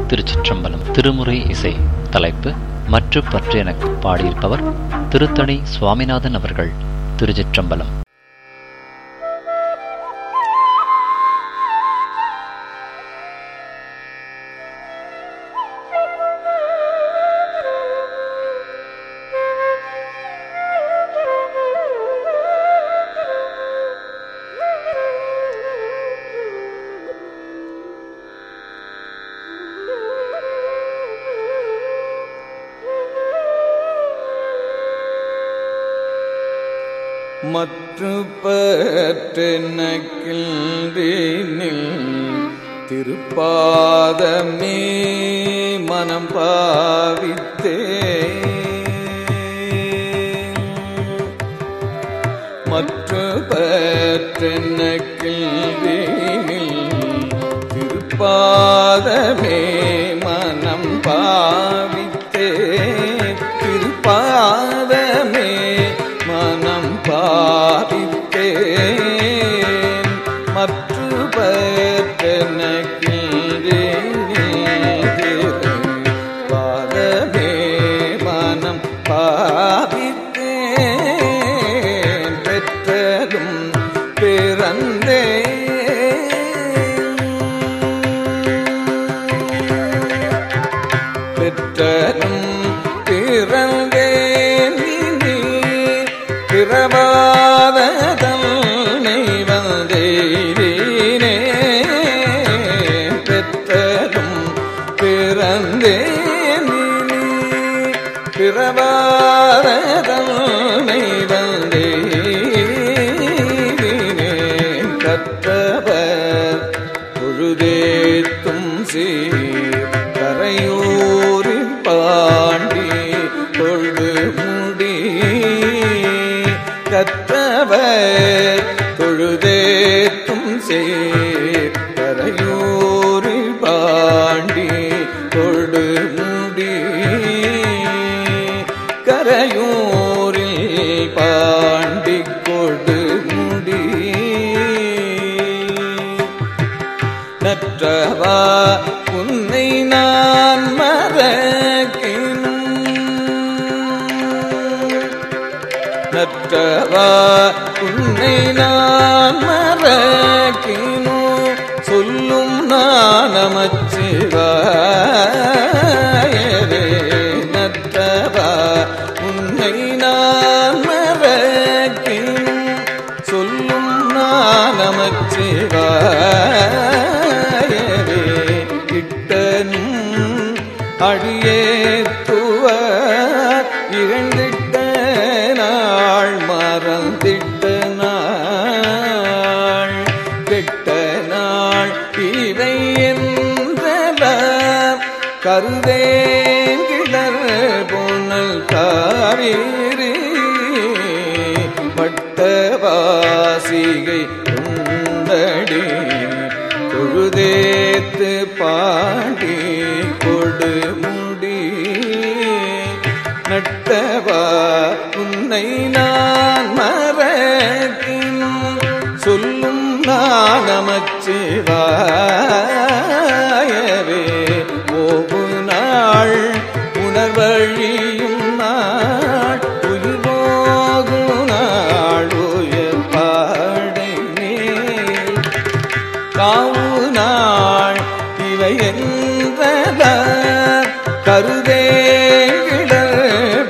திருச்சிற்றம்பலம் திருமுறை இசை தலைப்பு மற்ற பற்று எனக்கு பாடியிருப்பவர் திருத்தணி சுவாமிநாதன் அவர்கள் திருச்சிற்றம்பலம் மற்று பற்றெனக்கின்றேனில் திருப்பாதமே மனம் பாவித்தே மற்று பற்றெனக்கின்றேனில் திருப்பாதமே மனம் பாவித்தே திருப்பாதமே மனம் பாவித்தேன் மற்று பாதமே மனம் பாவித்தேன் பெற்றதும் பிறந்தே பெற்றதும் பிறந்தேன் இனி பிறவாத தன்னை வந்தேனே பெற்றதும் பிறந்தேன் இனி பிறவாத தன்னை வந்தேனே கற்றவர் பொழுதேத்தும் சீர் கரையூரில் பாண்டி தொழுது முடி கற்றவர் தொழுதேத்தும் சேர் கரையூரில் பாண்டி தொழு முடி கரையூரில் பாண்டி கொடு முடி நற்றவா உன்னை நான் மறக்கினும் நற்றவா உன்னை நான் மறக்கினோ சொல்லும் நானமச்சிவாயரே நற்றவா உன்னை நான் மறக்கினும் சொல்லும் நானமச்சிவாயரே கிட்டனும் அடியேத்துவ இரண்டிட்ட நாள் மறந்திட்ட நாள் கெட்ட நாள் இவை என்றலாம் கருதேங்கிழர் புனல் காவேரி வட்டவாசிகை உண்டடி தொழுதேத்து பாடி கொடு முடி நட்டவா உன்னை நான் மறக்கினும் சொல்லும் நானமச்சிவாயவே ஓவு நாள் உணர்வழியும் நாள் உயிர் போகும் நாள் உயர் பாடை மேல் காவு நாள் இவை என்ற கருதேங்கிடர்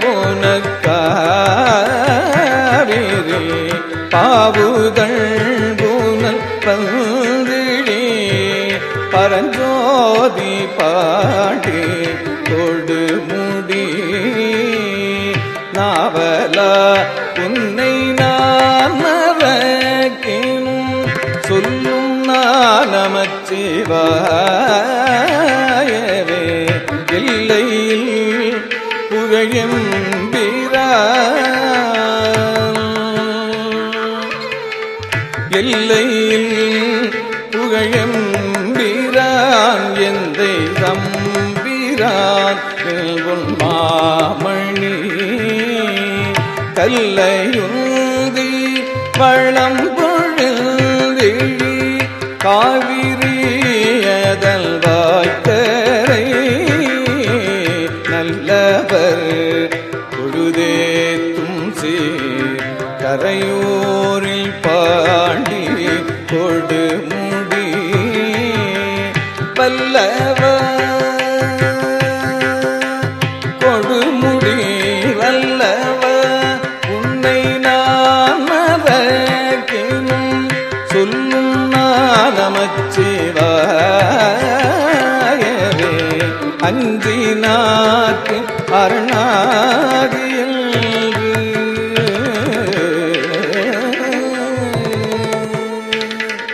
போனக்காவிரே பாவுகள் பூனல் பந்திழி பரஞ்சோதி பாடி கொடு முடி நாவல உன்னை நான் மறக்கினும் சொல்லும் நானமச்சிவாயவே எல்லையில் புகழெம்பிரான் எல்லையில் புகழெம்பிரான் எந்தை தம்பிரான் வெல்வன் மாமணி கல்லையுந்தி வளம் பொழுதிழி காவிரியதல் வாய்க்கரை கொடுமுடி வல்லவ உன்னை நான் மறக்கினும் சொல்லும் நானமச்சிவாயரே அஞ்சினாக்கு அருணாதியில்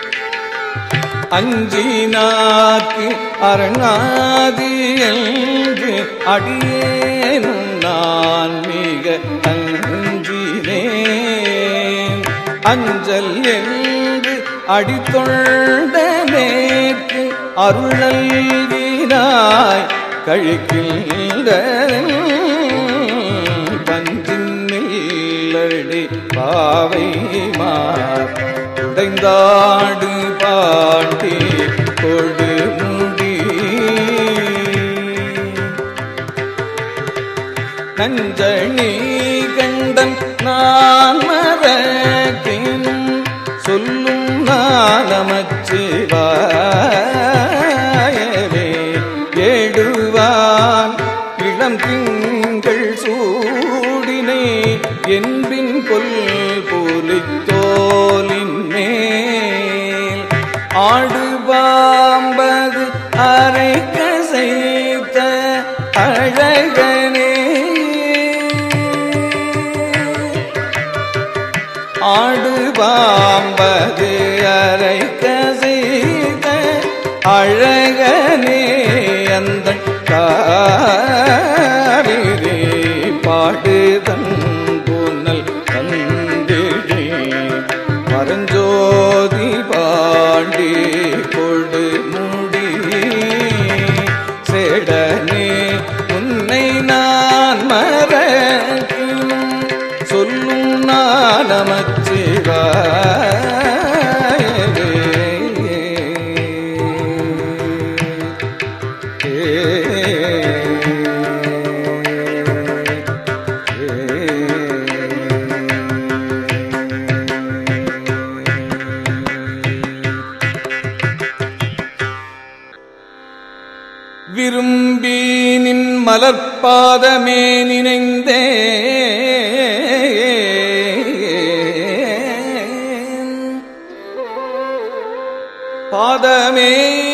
அஞ்சினாக்கு அரணாதியல்கு அடியேனும் நான் மிக அஞ்சினேன் அஞ்சல் என்று அடித்தொண்டனேற்கு அருளல்வினாய் கழிக்கின்ற பஞ்சின்னில்லடி பாவை மார் உடைந்தாடு பாட்டி கொடு முடி நஞ்சணி கண்டன் நான் மறக்கினும் சொல்லும் நானமச்சிவாயவே ஏடுவான் இளம் திங்கள் சூடினை என்பின் கொல் புலித்தோலின் மேல் ஆடு பாம்பது அரை கசைத்த அழகனே ஆடு பாம்பது அரை கசைத்த அழகனே அந்த காரிரே பாடுதன் புனல் தந்திழி மரஞ்சோதி பாண்டி கொடு முடி சேடனே உன்னை நான் மறக்கினும் சொல்லும் விரும்பி நின் மலர்பாதமே நினைந்தே பாதமே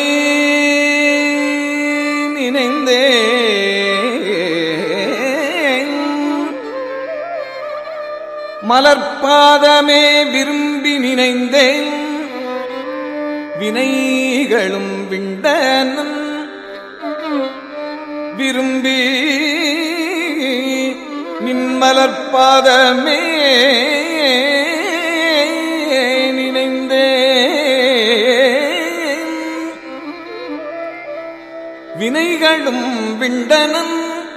நினைந்தே மலர்பாதமே விரும்பி நினைந்தேன் வினைகளும் விண்டனும் விரும்பி நின்மலர்பாதமே நினைந்தே வினைகளும் விண்டனன்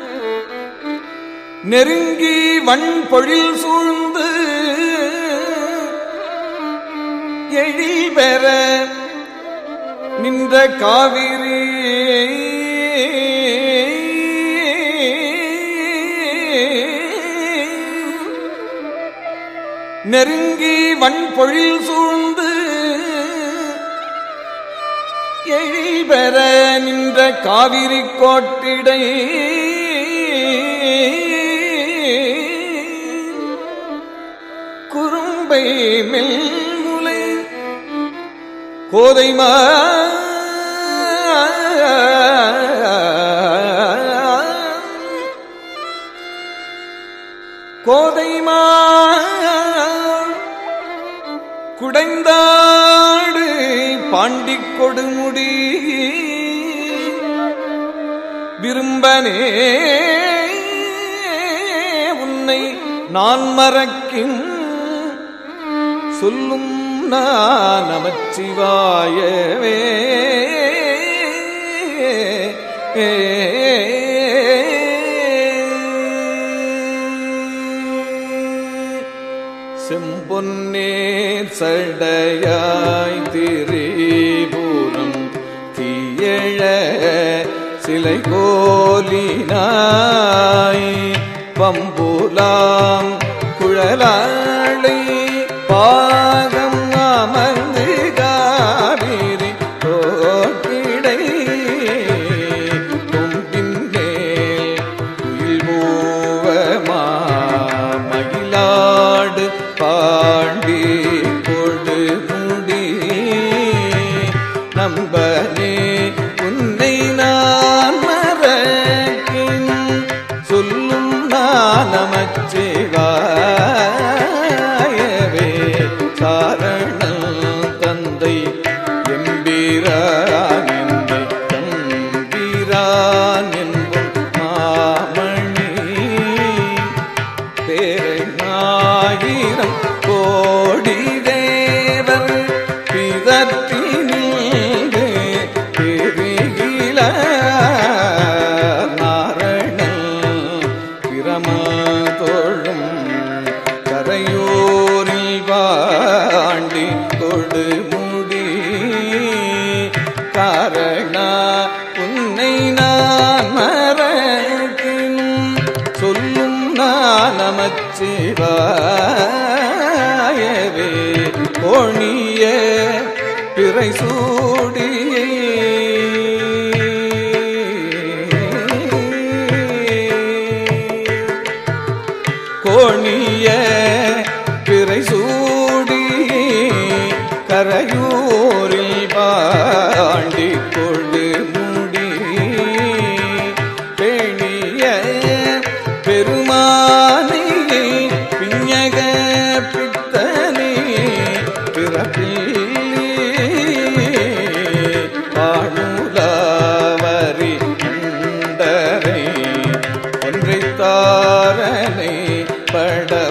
நெருங்கி வன்பொழில் சூழ்ந்து எழில் பெற நின்ற காவிரி நெருங்கி வன்பொழில் சூழ்ந்து எழில் பெற நின்ற காவிரி கோட்டிடை குறும்பை மெல்முலை கோதைமா கோதைமா குடைந்தாடு பாண்டிக் கொடுமுடி விரும்பனே உன்னை நான் மறக்கின் சொல்லும் நான் நமச்சிவாயவே செம்பொன்னேர் சடையாய் திரிபுரம் தீயழ சிலை கோலினாய் பம்புலாம் குழலாளை பாகம் அமர்ந்து காவிரி கோட்டிடை நமச்சிவாயவே சாரணம் தந்தை எம்பிரான் என்று தம்பிரான் என்பும் மாமணி பேராயிரம் கோடி தேவர் பிதற்றினின்று பெருகில நாரணன் பிரமதோழும் கரையோரில் வாண்டி கொடுமுடி காரணா உன்னை நான் மறக்கினும் சொல்லும் நான் நமச்சிவாயவே கோணிய பிறை சூடியை கோணிய பிறை சூடி கரையூரில் பாண்டி கொடு முடி பேணிய பெருமானி பிஞக பித்தனி பிறப்பில்லி பாடுலாவரி கண்டரை ஒன்றை தாரனை பட